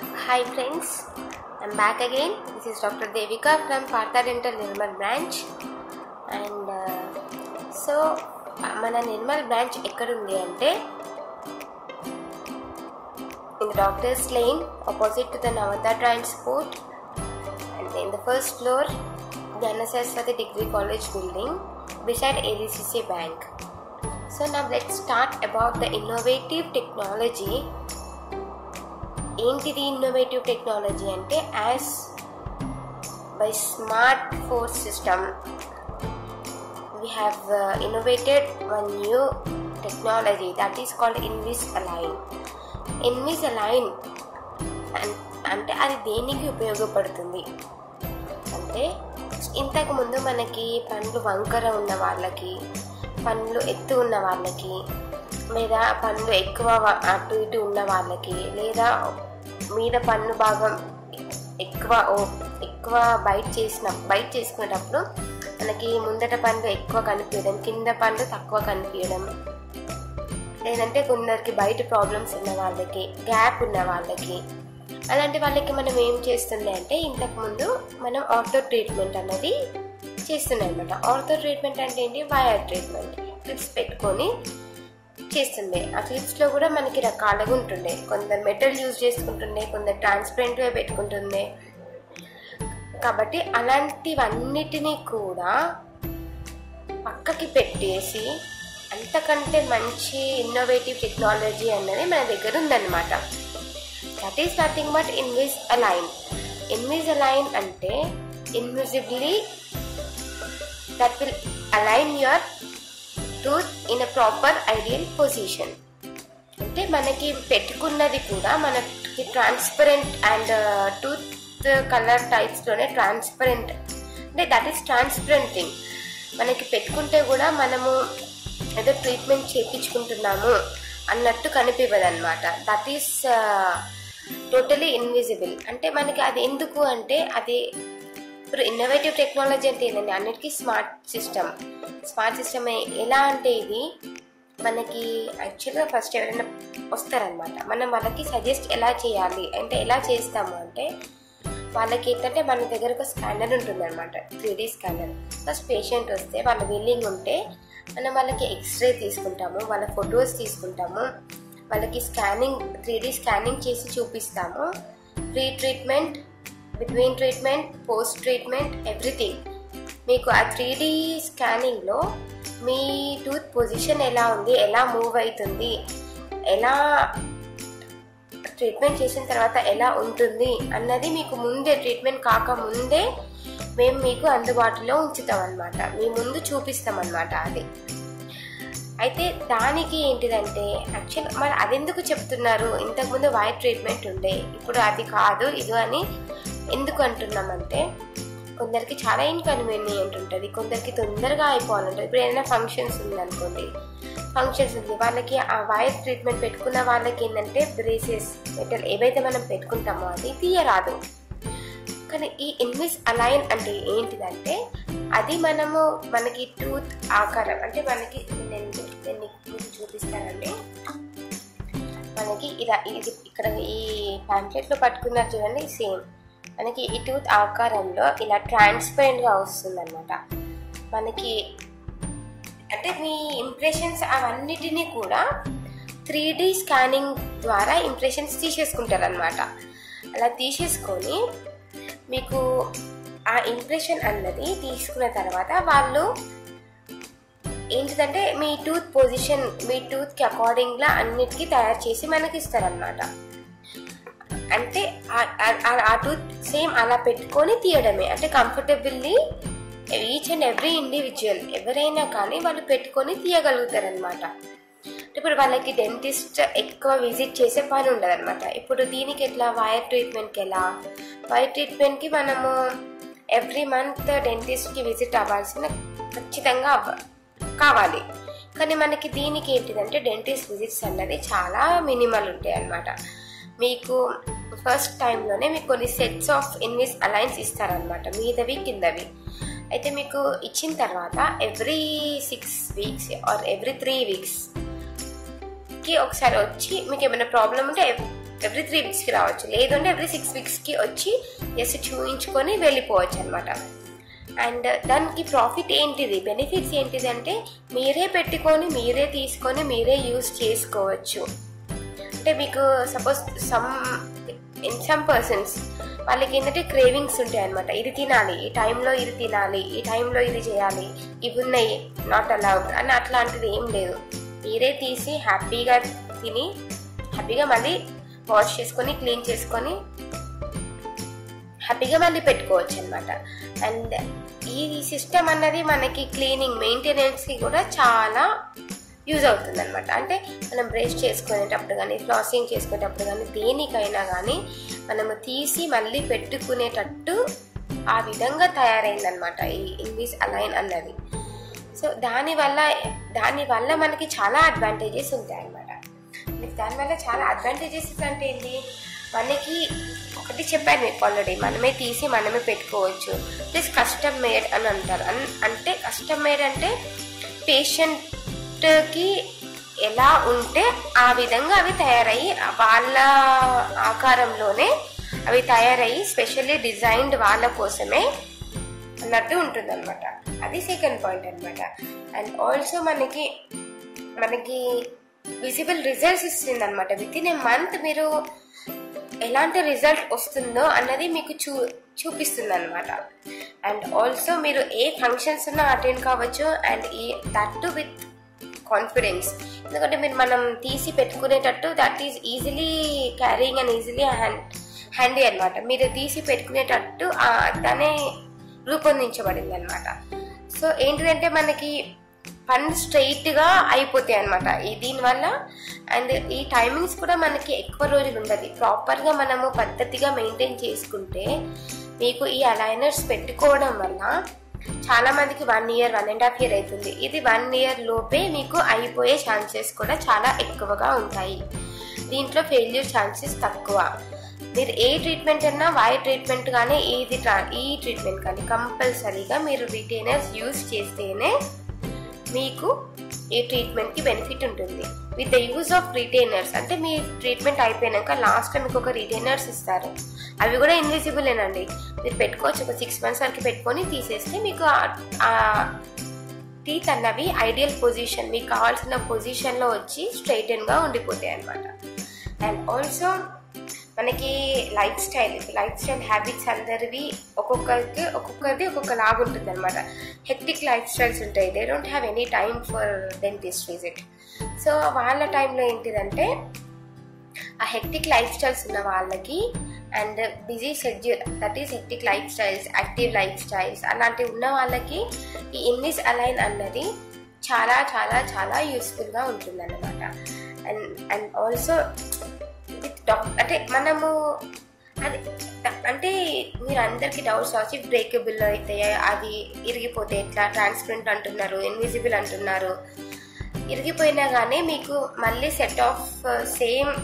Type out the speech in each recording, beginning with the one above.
Hi friends, I'm back again. This is Dr. Devika from Partha Dental Nirmal branch. And so మన Nirmal branch ఎక్కడుంది అంటే in doctors line opposite to the Navata transport and in the first floor Gnana Saraswathi degree college building beside ADCC bank so నా let start about the innovative technology ఏంటిది innovative technology అంటే as by smart force system we have uh, innovated one new technology that is called Invisalign. Invisalign అన్- అంటే అది దేనికి ఉపయోగపడుతుంది అంటే ఇంతకు ముందు మనకి పండ్లు వంకర ఉన్న వాళ్ళకి పండ్లు ఎత్తు ఉన్న వాళ్ళకి లేదా పండ్లు ఎక్కువ వ- అటు ఇటు ఉన్న వాళ్ళకి లేదా మీద పన్ను భాగం ఎక్కువ ఓ- ఎక్కువ బైట్ చేసిన బైట్ చేసుకునేటప్పుడు మనకి ముందట పండ్లు ఎక్కువ కనిపించడం కింద పండ్లు తక్కువ కనిపించడం లేదంటే కొందరికి బయట ప్రాబ్లమ్స్ ఉన్న వాళ్ళకి గ్యాప్ ఉన్న వాళ్ళకి అలాంటి వాళ్ళకి మనం ఏం చేస్తుంది అంటే ఇంతకుముందు మనం ఆర్థో ట్రీట్మెంట్ అన్నది చేస్తున్నాం అనమాట ఆర్థో ట్రీట్మెంట్ అంటే ఏంటి వైర్ ట్రీట్మెంట్ క్లిప్స్ పెట్టుకొని చేస్తుండే ఆ క్లిప్స్లో కూడా మనకి రకాలుగా ఉంటుండే కొందరు మెటల్ యూజ్ చేసుకుంటుండే కొందరు ట్రాన్స్పరెంట్గా పెట్టుకుంటుండే కాబట్టి అలాంటివన్నిటినీ కూడా పక్కకి పెట్టేసి అంతకంటే మంచి ఇన్నోవేటివ్ టెక్నాలజీ అన్నది మన దగ్గర ఉందన్నమాట that is nothing but Invisalign Invisalign అంటే invisibly that will align your tooth in a proper ideal position అంటే మనకి పెట్టుకున్నది కూడా మనకి ట్రాన్స్పరెంట్ అండ్ టూత్ కలర్ టైప్స్లోనే ట్రాన్స్పరెంట్ అంటే దట్ ఈస్ ట్రాన్స్పరెంట్ థింగ్ మనకి పెట్టుకుంటే కూడా మనము ఏదో ట్రీట్మెంట్ చేయించుకుంటున్నాము అన్నట్టు కనిపించదు అనమాట దట్ ఈస్ టోటలీ ఇన్విజిబుల్ అంటే మనకి అది ఎందుకు అంటే అది ఇప్పుడు ఇన్నోవేటివ్ టెక్నాలజీ అంటే ఏంటండి అన్నిటికీ స్మార్ట్ సిస్టమ్ స్మార్ట్ సిస్టమ్ ఎలా అంటే ఇది మనకి యాక్చువల్గా ఫస్ట్ ఎవరైనా వస్తారనమాట మనం వాళ్ళకి సజెస్ట్ ఎలా చేయాలి అంటే ఎలా చేస్తాము అంటే వాళ్ళకి ఏంటంటే మన దగ్గర ఒక స్కానర్ ఉంటుంది అనమాట three D scanner first patient వస్తే వాళ్ళ విల్లింగ్ ఉంటే మనం వాళ్ళకి ఎక్స్రే తీసుకుంటాము వాళ్ళ ఫొటోస్ తీసుకుంటాము వాళ్ళకి స్కానింగ్ త్రీ డీ స్కానింగ్ చేసి చూపిస్తాము pre treatment between treatment post treatment everything మీకు ఆ త్రీ డీ స్కానింగ్లో మీ టూత్ పొజిషన్ ఎలా ఉంది ఎలా మూవ్ అవుతుంది ఎలా ట్రీట్మెంట్ చేసిన తర్వాత ఎలా ఉంటుంది అన్నది మీకు ముందే ట్రీట్మెంట్ కాక ముందే మేము మీకు అందుబాటులో ఉంచుతాం అనమాట మీ ముందు చూపిస్తాం అనమాట అది అయితే దానికి ఏంటిదంటే యాక్చువల్ మరి అదెందుకు చెప్తున్నారు ఇంతకుముందు వైట్ ట్రీట్మెంట్ ఉండే ఇప్పుడు అది కాదు ఇది అని ఎందుకు అంటున్నామంటే కొందరికి చాలా ఇన్కన్వీనియంట్ ఉంటుంది కొందరికి తొందరగా అయిపోవాలంటుంది ఇప్పుడు ఏదైనా ఫంక్షన్స్ ఉందనుకోండి ఫంక్షన్స్ ఉంది వాళ్ళకి ఆ వైర్ ట్రీట్మెంట్ పెట్టుకున్న వాళ్ళకి ఏంటంటే బ్రేసెస్ మెటల్ ఏవైతే మనం పెట్టుకుంటామో అది తీయరాదు కానీ ఈ ఇన్విస్ అలైన్ అంటే ఏంటిదంటే అది మనము మనకి టూత్ ఆకారం అంటే మనకి నేను నేను మీకు చూపిస్తానండి మనకి ఇలా ఇది ఇక్కడ ఈ ప్యాంప్లెట్లో పట్టుకున్నారు చూడండి సేమ్ మనకి ఈ టూత్ ఆకారంలో ఇలా ట్రాన్స్పరెంట్గా వస్తుంది అనమాట మనకి అంటే మీ ఇంప్రెషన్స్ అవన్నిటినీ కూడా త్రీ డి స్కానింగ్ ద్వారా ఇంప్రెషన్స్ తీసేసుకుంటారు అనమాట అలా తీసేసుకొని మీకు ఆ ఇంప్రెషన్ అన్నది తీసుకున్న తర్వాత వాళ్ళు ఏంటిదంటే మీ టూత్ పొజిషన్ మీ టూత్కి అకార్డింగ్గా అన్నిటికీ తయారు చేసి మనకి ఇస్తారనమాట అంటే ఆ- ఆ- ఆ టూత్ సేమ్ అలా పెట్టుకొని తీయడమే అంటే comfortably each and every individual ఎవరైనా కానీ వాళ్ళు పెట్టుకొని తీయగలుగుతారనమాట ఇప్పుడు వాళ్ళకి డెంటిస్ట్ ఎక్కువ విజిట్ చేసే పని ఉండదు అనమాట ఇప్పుడు దీనికి ఎట్లా వైర్ ట్రీట్మెంట్కి ఎలా వైర్ ట్రీట్మెంట్కి మనము ఎవ్రీ మంత్ డెంటిస్ట్కి విజిట్ అవ్వాల్సిన ఖచ్చితంగా అవ్వ కావాలి కానీ మనకి దీనికి ఏంటిదంటే డెంటిస్ట్ విజిట్స్ అన్నది చాలా మినిమల్ ఉంటాయి అన్నమాట మీకు ఫస్ట్ టైంలోనే మీకు కొన్ని సెట్స్ ఆఫ్ ఇన్విస్ అలైన్స్ ఇస్తారనమాట మీదవి కిందవి అయితే మీకు ఇచ్చిన తర్వాత every six weeks or every three weeks కి ఒకసారి వచ్చి మీకు ఏమైనా ప్రాబ్లం ఉంటే ఎవ్రీ త్రీ వీక్స్కి రావచ్చు లేదంటే ఎవ్రీ సిక్స్ వీక్స్కి వచ్చి జస్ట్ చూయించుకొని వెళ్ళిపోవచ్చు అనమాట అండ్ దానికి ప్రాఫిట్ ఏంటిది బెనిఫిట్స్ ఏంటిది అంటే మీరే పెట్టుకొని మీరే తీసుకొని మీరే యూస్ చేసుకోవచ్చు అంటే మీకు suppose some in some persons వాళ్ళకి ఏంటంటే క్రేవింగ్స్ ఉంటాయి అనమాట ఇది తినాలి ఈ టైంలో ఇది తినాలి ఈ టైంలో ఇది చేయాలి ఇవి ఉన్నాయి నాట్ అలౌడ్ అని అట్లాంటిది ఏం లేదు మీరే తీసి హ్యాపీగా తిని హ్యాపీగా మళ్ళీ వాష్ చేసుకొని క్లీన్ చేసుకొని హ్యాపీగా మళ్ళీ పెట్టుకోవచ్చు అనమాట అండ్ ఈ సిస్టమ్ అన్నది మనకి క్లీనింగ్ మెయింటెనెన్స్కి కూడా చాలా యూజ్ అవుతుంది అనమాట అంటే మనం బ్రష్ చేసుకునేటప్పుడు కానీ ఫ్లాసింగ్ చేసుకునేటప్పుడు కానీ దేనికైనా కానీ మనము తీసి మళ్ళీ పెట్టుకునేటట్టు ఆ విధంగా తయారైందనమాట ఈ ఇంగ్లీష్ అలైన్ అన్నది సో దానివల్ల దానివల్ల మనకి చాలా అడ్వాంటేజెస్ ఉంటాయి అనమాట దానివల్ల చాలా అడ్వాంటేజెస్ అంటే ఏంటి మనకి ఒకటి చెప్పాను మీకు ఆల్రెడీ మనమే తీసి మనమే పెట్టుకోవచ్చు ప్లస్ కస్టమ్ మేడ్ అని అంటారు అన్- అంటే కస్టమ్ మేడ్ అంటే పేషెంట్కి ఎలా ఉంటే ఆ విధంగా అవి తయారయ్యి వాళ్ళ ఆకారంలోనే అవి తయారయ్యి స్పెషల్లీ డిజైన్డ్ వాళ్ళ కోసమే అన్నట్టు ఉంటుందన్నమాట అది సెకండ్ పాయింట్ అన్నమాట అండ్ ఆల్సో మనకి మనకి విజిబుల్ రిజల్ట్స్ ఇస్తుంది అనమాట విత్ ఇన్ ఏ మంత్ మీరు ఎలాంటి రిజల్ట్ వస్తుందో అన్నది మీకు చూ చూపిస్తుంది అనమాట అండ్ ఆల్సో మీరు ఏ ఫంక్షన్స్ ఉన్నా అటెండ్ కావచ్చు అండ్ ఈ దట్ విత్ కాన్ఫిడెన్స్ ఎందుకంటే మీరు మనం తీసి పెట్టుకునేటట్టు that is easily carrying and easily hand handy అనమాట మీరు తీసి పెట్టుకునేటట్టు ఆ దానే రూపొందించబడింది అనమాట సో ఏంటిదంటే మనకి పని స్ట్రైట్గా అయిపోతాయి అనమాట దీనివల్ల అండ్ ఈ టైమింగ్స్ కూడా మనకి ఎక్కువ రోజులు ఉండదు ప్రాపర్గా మనము పద్ధతిగా మెయింటైన్ చేసుకుంటే మీకు ఈ అలైనర్స్ పెట్టుకోవడం వల్ల చాలా మందికి one year one and half year అవుతుంది ఇది వన్ ఇయర్ లోపే మీకు అయిపోయే ఛాన్సెస్ కూడా చాలా ఎక్కువగా ఉంటాయి దీంట్లో ఫెయిల్యూర్ ఛాన్సెస్ తక్కువ మీరు ఏ ట్రీట్మెంట్ అన్నా వాయి ట్రీట్మెంట్ కానీ ఏది ట్రా- ఈ ట్రీట్మెంట్ కానీ కంపల్సరీగా మీరు రిటైనర్స్ యూస్ చేస్తేనే మీకు ఈ ట్రీట్మెంట్కి బెనిఫిట్ ఉంటుంది with the use of retainers అంటే మీ ట్రీట్మెంట్ అయిపోయాక లాస్ట్ మీకు ఒక రిటైనర్స్ ఇస్తారు అవి కూడా ఇన్విజిబులేనండి మీరు పెట్టుకోవచ్చు ఒక సిక్స్ మంత్స్ వరకు పెట్టుకొని తీసేస్తే మీకు ఆ టీత్ అన్నవి ఐడియల్ పొజిషన్ మీకు కావాల్సిన పొజిషన్లో వచ్చి స్ట్రైటన్గా ఉండిపోతాయి అనమాట అండ్ ఆల్సో మనకి lifestyle lifestyle habits అందరివి ఒక్కొక్కరికి ఒక్కొక్కరిది ఒక్కొక్క లాగా ఉంటుంది అనమాట హెక్టిక్ లైఫ్ స్టైల్స్ ఉంటాయి they don't have any time for dentist visit so వాళ్ళ టైంలో ఏంటిదంటే ఆ హెక్టిక్ లైఫ్ స్టైల్స్ ఉన్న వాళ్ళకి and busy schedule that is hectic lifestyles active lifestyles అలాంటివి ఉన్న వాళ్ళకి ఈ ఇంగ్లీష్ అలైన్ అన్నది చాలా చాలా చాలా యూస్ఫుల్గా ఉంటుంది అనమాట and and also with doc అంటే మనము అది అంటే మీరు అందరికి డౌట్స్ వచ్చి బ్రేకబుల్ అయితే అది ఇరిగిపోతే ఎట్లా ట్రాన్స్పరెంట్ అంటున్నారు ఇన్విజిబుల్ అంటున్నారు ఇరిగిపోయినా కానీ మీకు మళ్ళీ set of same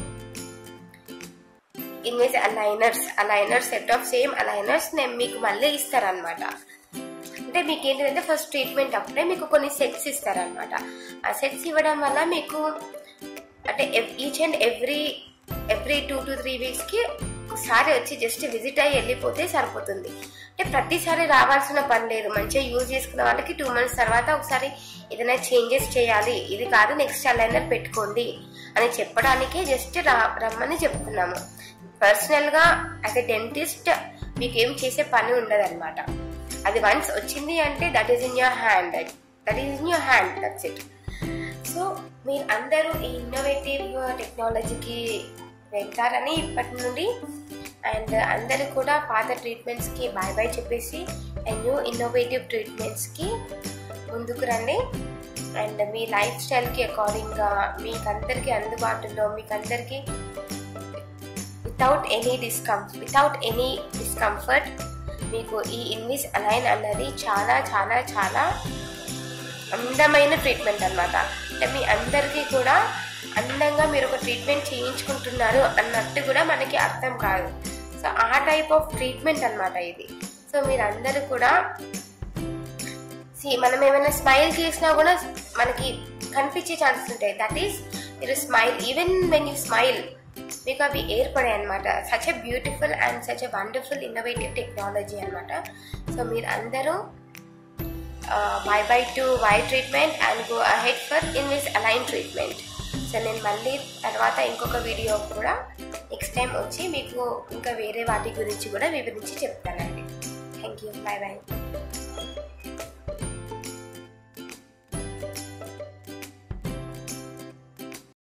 invis aligners aligners set of same aligners నేను మీకు మళ్ళీ ఇస్తారనమాట అంటే మీకు ఏంటంటే ఫస్ట్ ట్రీట్మెంట్ అప్పుడే మీకు కొన్ని సెట్స్ ఇస్తారనమాట ఆ సెట్స్ ఇవ్వడం వల్ల మీకు అంటే each and every every two to three వీక్స్కి ఒకసారి వచ్చి జస్ట్ విజిట్ అయ్యి వెళ్ళిపోతే సరిపోతుంది అంటే ప్రతిసారి రావాల్సిన పని లేదు మంచిగా యూజ్ చేసుకున్న వాళ్ళకి టూ మంత్స్ తర్వాత ఒకసారి ఏదైనా చేంజెస్ చేయాలి ఇది కాదు నెక్స్ట్ అలైనర్ పెట్టుకోండి అని చెప్పడానికే జస్ట్ రా రమ్మని చెప్తున్నాము పర్సనల్గా యాజ్ ఎ డెంటిస్ట్ మీకు ఏం చేసే పని ఉండదు అది వన్స్ వచ్చింది అంటే that is in your hand that is in your hand that's it so మీరు అందరూ ఈ ఇన్నోవేటివ్ టెక్నాలజీకి వెళ్తారని ఇప్పటి నుండి అండ్ అందరూ కూడా పాత ట్రీట్మెంట్స్కి బాయ్ బాయ్ చెప్పేసి అండ్ న్యూ ఇన్నోవేటివ్ ట్రీట్మెంట్స్కి ముందుకు రండి అండ్ మీ లైఫ్ స్టైల్కి అకార్డింగ్గా మీకు అందరికీ అందుబాటులో మీకు అందరికీ వితౌట్ ఎనీ డిస్కంఫ్ వితౌట్ ఎనీ డిస్కంఫర్ట్ మీకు ఈ ఇంగ్లీష్ అలైన్ అన్నది చాలా చాలా చాలా అందమైన ట్రీట్మెంట్ అనమాట అంటే మీ అందరికీ కూడా అందంగా మీరు ఒక ట్రీట్మెంట్ చేయించుకుంటున్నారు అన్నట్టు కూడా మనకి అర్థం కాదు సో ఆ టైప్ ఆఫ్ ట్రీట్మెంట్ అనమాట ఇది సో మీరు అందరూ కూడా సి మనం ఏమైనా స్మైల్ చేసినా కూడా మనకి కనిపించే ఛాన్సెస్ ఉంటాయి దట్ ఈస్ మీరు smile even when you smile మీకు అవి ఏర్పడాయి అనమాట such a beautiful and such a wonderful innovative technology అనమాట సో మీరు అందరూ బై బై టు వై treatment and go ahead for Invisalign treatment so నేను మళ్ళీ తర్వాత ఇంకొక వీడియో కూడా నెక్స్ట్ టైం వచ్చి మీకు ఇంకా వేరే వాటి గురించి కూడా వివరించి చెప్తానండి థ్యాంక్ యూ బాయ్ బాయ్